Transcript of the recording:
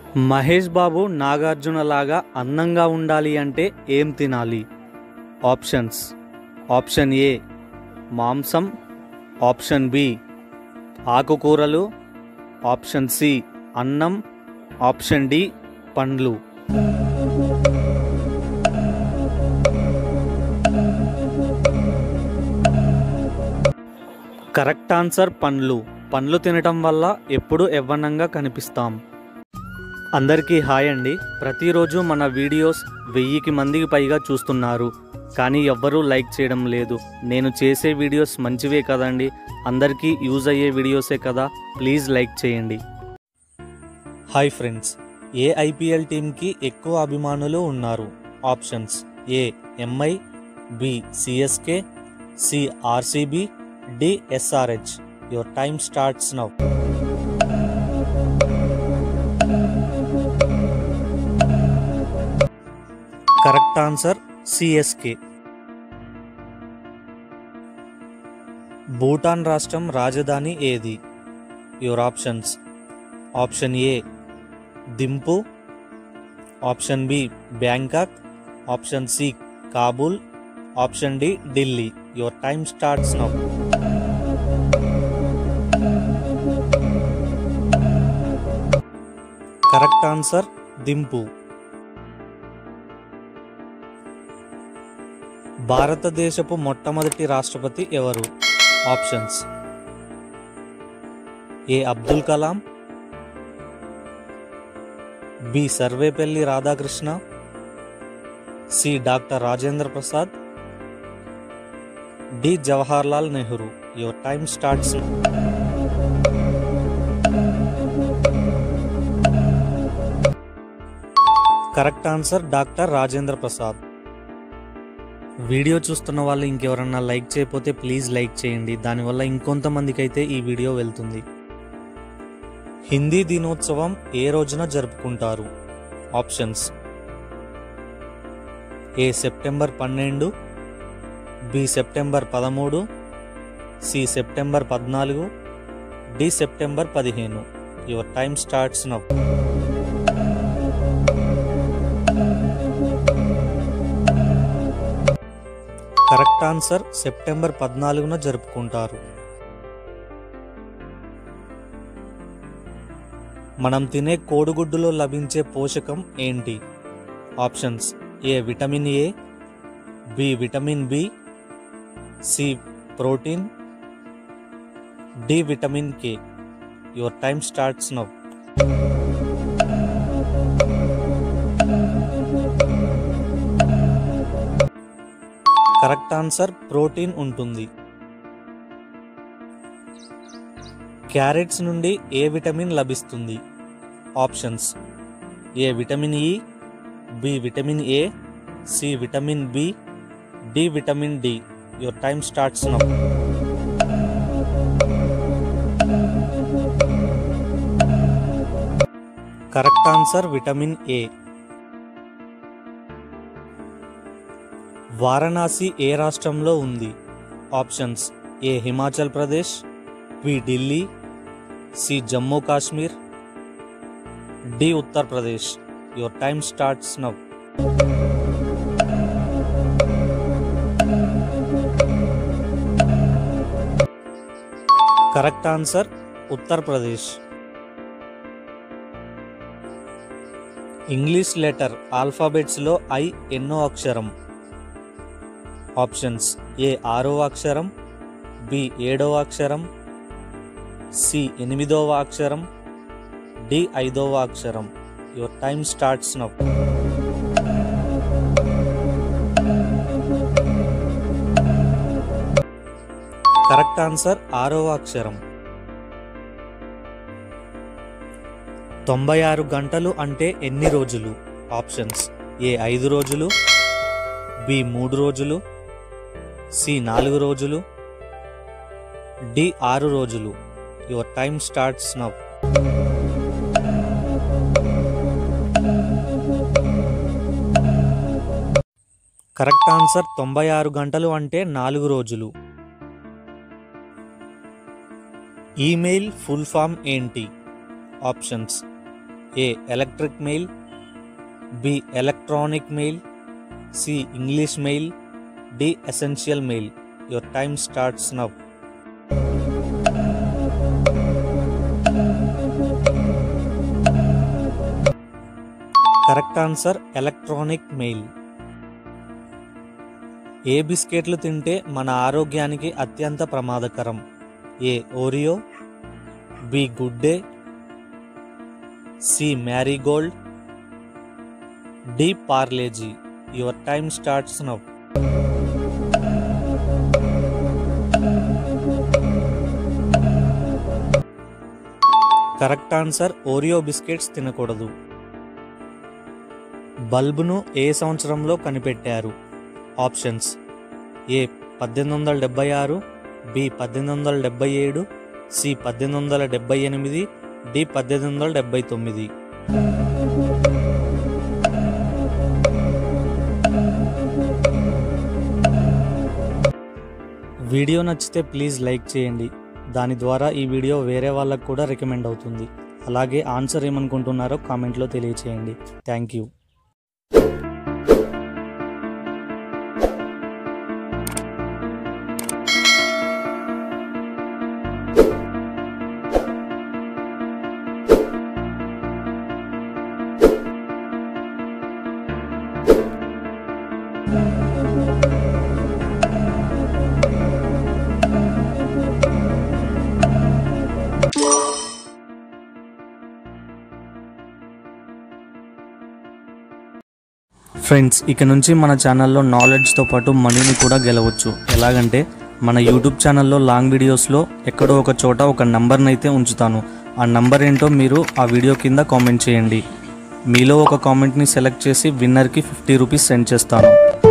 మహేష్ బాబు నాగార్జున లాగా అందంగా ఉండాలి అంటే ఏం తినాలి ఆప్షన్స్ ఆప్షన్ ఏ మాంసం ఆప్షన్ బి ఆకుకూరలు ఆప్షన్ సి అన్నం ఆప్షన్ డి పండ్లు కరెక్ట్ ఆన్సర్ పండ్లు పండ్లు తినటం వల్ల ఎప్పుడు యవ్వనంగా కనిపిస్తాం అందరికీ హాయ్ అండి ప్రతిరోజు మన వీడియోస్ వెయ్యికి మందికి పైగా చూస్తున్నారు కానీ ఎవ్వరూ లైక్ చేయడం లేదు నేను చేసే వీడియోస్ మంచివే కదండి అందరికీ యూజ్ అయ్యే వీడియోసే కదా ప్లీజ్ లైక్ చేయండి హాయ్ ఫ్రెండ్స్ ఏ ఐపీఎల్ టీంకి ఎక్కువ అభిమానులు ఉన్నారు options A MI B CSK C RCB D SRH your time starts now correct answer CSK Bhutan రాష్ట్రం రాజధాని ఏది your options option A Thimphu option B Bangkok option C Kabul option D Delhi your time starts now correct answer Thimphu భారతదేశపు మొట్టమొదటి రాష్ట్రపతి ఎవరు options A Abdul Kalam B Sarvepalli Radhakrishna C doctor Rajendra Prasad D Jawaharlal Nehru your time starts correct answer doctor Rajendra Prasad video చూస్తున్న వాళ్ళు ఇంకెవరన్నా లైక్ చేయకపోతే please like చేయండి దానివల్ల ఇంకొంతమందికి అయితే ఈ వీడియో వెళ్తుంది హిందీ దినోత్సవం ఏ రోజున జరుపుకుంటారు ఆప్షన్స్ ఏ సెప్టెంబర్ పన్నెండు బి సెప్టెంబర్ పదమూడు సి సెప్టెంబర్ పద్నాలుగు డి సెప్టెంబర్ పదిహేను your time starts now correct answer September పద్నాలుగున జరుపుకుంటారు మనం తినే కోడిగుడ్డులో లభించే పోషకం ఏంటి options A vitamin A B vitamin B C protein D vitamin K your time starts now correct answer protein ఉంటుంది క్యారెట్స్ నుండి ఏ విటమిన్ లభిస్తుంది options A vitamin E B vitamin A C vitamin B D vitamin D your time starts now correct answer vitamin A Varanasi ఏ రాష్ట్రంలో ఉంది options A Himachal Pradesh B Delhi C Jammu Kashmir D Uttar Pradesh your time starts now correct answer Uttar Pradesh English letter ఆల్ఫాబెట్స్లో I ఎన్నో అక్షరం options A ఆరో అక్షరం B ఏడవ అక్షరం సి ఎనిమిదవ అక్షరం డి ఐదవ అక్షరం your time starts now correct answer ఆరవ అక్షరం తొంభై ఆరు గంటలు అంటే ఎన్ని రోజులు ఆప్షన్స్ ఏ ఐదు రోజులు బి మూడు రోజులు సి నాలుగు రోజులు డి ఆరు రోజులు your time starts now correct answer తొంభై ఆరు గంటలు అంటే నాలుగు రోజులు ఈమెయిల్ ఫుల్ ఫామ్ ఏంటి options A electric mail B electronic mail C English mail D essential mail your time starts now correct answer electronic mail ఏ బిస్కెట్లు తింటే మన ఆరోగ్యానికి అత్యంత ప్రమాదకరం A Oreo B good day C marigold D Parle G your time starts now correct answer Oreo biscuits తినకూడదు బల్బును ఏ సంవత్సరంలో కనిపెట్టారు ఆప్షన్స్ ఏ పద్దెనిమిది వందల డెబ్బై ఆరు బి పద్దెనిమిది వందల డెబ్బై ఏడు సి పద్దెనిమిది వందల డెబ్బై ఎనిమిది డి పద్దెనిమిది వందల డెబ్బై తొమ్మిది వీడియో నచ్చితే ప్లీజ్ లైక్ చేయండి దాని ద్వారా ఈ వీడియో వేరే వాళ్ళకు కూడా రికమెండ్ అవుతుంది అలాగే ఆన్సర్ ఏమనుకుంటున్నారో కామెంట్లో తెలియచేయండి థ్యాంక్ యూ ఫ్రెండ్స్ ఇక నుంచి మన ఛానల్లో నాలెడ్జ్తో పాటు మనీని కూడా గెలవచ్చు ఎలాగంటే మన యూట్యూబ్ ఛానల్లో లాంగ్ వీడియోస్లో ఎక్కడో ఒక చోట ఒక నంబర్ని అయితే ఉంచుతాను ఆ నంబర్ ఏంటో మీరు ఆ వీడియో కింద కామెంట్ చేయండి మీలో ఒక కామెంట్ని సెలెక్ట్ చేసి విన్నర్కి ఫిఫ్టీ రూపీస్ సెండ్ చేస్తాను